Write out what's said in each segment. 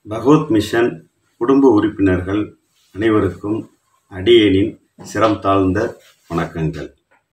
பகவத் mission குடும்ப உறுப்பினர்கள் அனைவருக்கும் அடியேனின் சிரம் தாழ்ந்த வணக்கங்கள்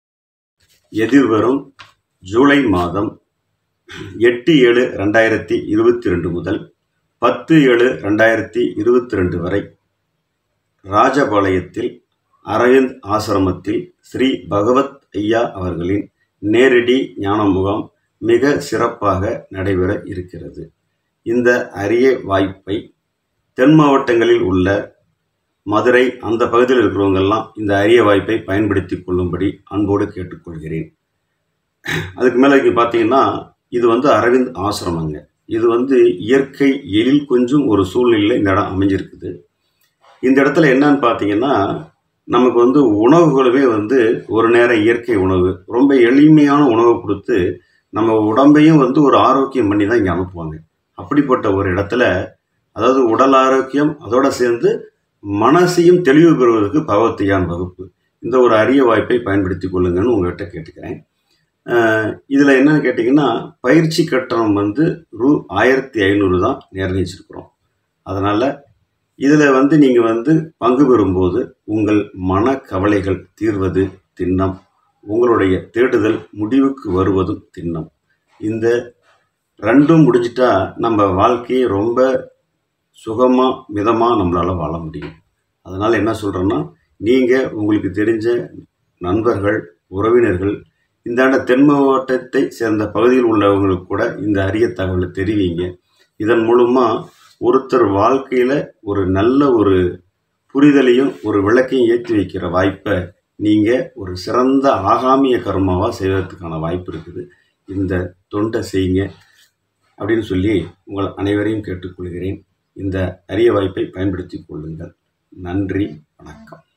எதிர்வரும் ஜூலை மாதம் எட்டு ஏழு ரெண்டாயிரத்தி இருபத்தி ரெண்டு முதல் பத்து ஏழு ரெண்டாயிரத்தி இருபத்தி ரெண்டு வரை ராஜபாளையத்தில் அரவிந்த் ஆசிரமத்தில் ஸ்ரீ பகவத் ஐயா அவர்களின் நேரடி ஞான முகாம் மிக சிறப்பாக நடைபெற இருக்கிறது இந்த அரிய வாய்ப்பை தென் மாவட்டங்களில் உள்ள மதுரை அந்த பகுதியில் இருக்கிறவங்கெல்லாம் இந்த அரிய வாய்ப்பை பயன்படுத்தி கொள்ளும்படி அன்போடு கேட்டுக்கொள்கிறேன் அதுக்கு மேலே இங்கே பார்த்தீங்கன்னா இது வந்து அரவிந்த் ஆசிரமங்க இது வந்து இயற்கை எழில் கொஞ்சம் ஒரு சூழ்நிலையில் இந்த இடம் அமைஞ்சிருக்குது இந்த இடத்துல என்னன்னு பார்த்தீங்கன்னா நமக்கு வந்து உணவுகளுமே வந்து ஒரு நேரம் இயற்கை உணவு ரொம்ப எளிமையான உணவு கொடுத்து நம்ம உடம்பையும் வந்து ஒரு ஆரோக்கியம் பண்ணி தான் இங்கே அனுப்புவாங்க அப்படிப்பட்ட ஒரு இடத்துல அதாவது உடல் ஆரோக்கியம் அதோட சேர்ந்து மனசையும் தெளிவு பெறுவதற்கு பகவத்தியான் வகுப்பு இந்த ஒரு அரிய வாய்ப்பை பயன்படுத்தி கொள்ளுங்கன்னு உங்கள்கிட்ட கேட்டுக்கிறேன் இதில் என்னன்னு கேட்டிங்கன்னா பயிற்சி கட்டணம் வந்து ரூ ஆயிரத்தி ஐநூறு தான் நிர்ணயிச்சிருக்கிறோம் அதனால் இதில் வந்து நீங்கள் வந்து பங்கு பெறும்போது உங்கள் மனக்கவலைகள் தீர்வது திண்ணம் உங்களுடைய தேடுதல் முடிவுக்கு வருவதும் திண்ணம் இந்த ரெண்டும் முடிஞ்சிட்டா நம்ம வாழ்க்கையை ரொம்ப சுகமாக மிதமாக நம்மளால் வாழ முடியும் அதனால் என்ன சொல்கிறேன்னா நீங்கள் உங்களுக்கு தெரிஞ்ச நண்பர்கள் உறவினர்கள் இந்தாண்ட தென் மாவட்டத்தை சேர்ந்த பகுதியில் உள்ளவங்களுக்கு கூட இந்த அரிய தகவலை தெரிவிங்க இதன் மூலமாக ஒருத்தர் வாழ்க்கையில் ஒரு நல்ல ஒரு புரிதலையும் ஒரு விளக்கையும் ஏற்றி வைக்கிற வாய்ப்பை நீங்கள் ஒரு சிறந்த ஆகாமிய கர்மாவாக செய்வதற்கான வாய்ப்பு இருக்குது இந்த தொண்டை செய்யுங்க அப்படின்னு சொல்லி உங்கள் அனைவரையும் கேட்டுக்கொள்கிறேன் இந்த அரிய வாய்ப்பை பயன்படுத்தி கொள்ளுங்கள் நன்றி வணக்கம்